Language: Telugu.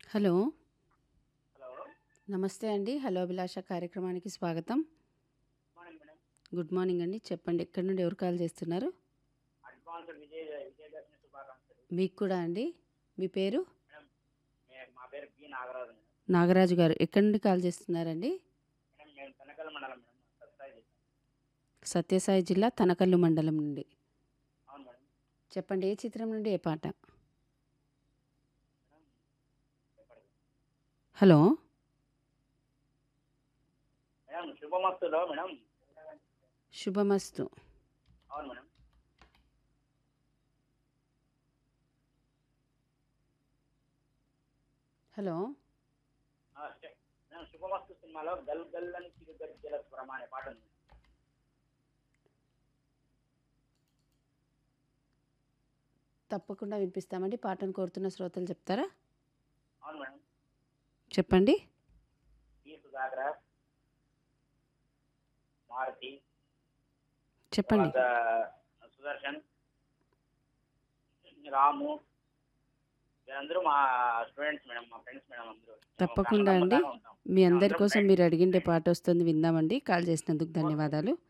హలో హలో నమస్తే అండి హలో అభిలాష కార్యక్రమానికి స్వాగతం మార్నింగ్ మేడం గుడ్ మార్నింగ్ అండి చెప్పండి ఎక్కడి నుండి ఎవరు కాల్ చేస్తున్నారు అడ్వాన్స్ విజయ విజయదశమి శుభాకాంక్షలు మీకు కూడా అండి మీ పేరు మేడం మే- మా పేరు బి నాగరాజు మేడం నాగరాజు గారు ఎక్కడి నుండి కాల్ చేస్తున్నారండి మేడం మేము తనకల్ మండలం మేడం సత్సాయి జిల్లా. సత్యసాయి జిల్లా తనకల్లు మండలం నుండి అవును మేడం చెప్పండి ఏ చిత్రం నుండి ఏ పాట మేడం చెప్పండి హలో మేడం శుభమస్తులో మేడం శుభమస్తు అవును మేడం హలో ఆ, చె- మేడం శుభమస్తు సినిమాలో గల్ గల్ అని చిరుగజ్జల స్వరం అనే పాట ఉంది తప్పకుండా వినిపిస్తామండి పాటను కోరుతున్న శ్రోతలు చెప్తారా అవును మేడం చెప్పండి బి సుధాకర మారుతి చెప్పండి తర్వాత సుదర్శన్ రాము వీరందరూ మా స్టూడెంట్స్ మేడం మా ఫ్రెండ్స్ మేడం అందరూ మేము తప్పకుండా కాకినాడ అండి జిల్లాలో ఉంటాం. మీ అందరి అందరం కోసం friends. మీరు అడిగిండే పాట వస్తుంది విందామండి కాల్ చేసినందుకు ధన్యవాదాలు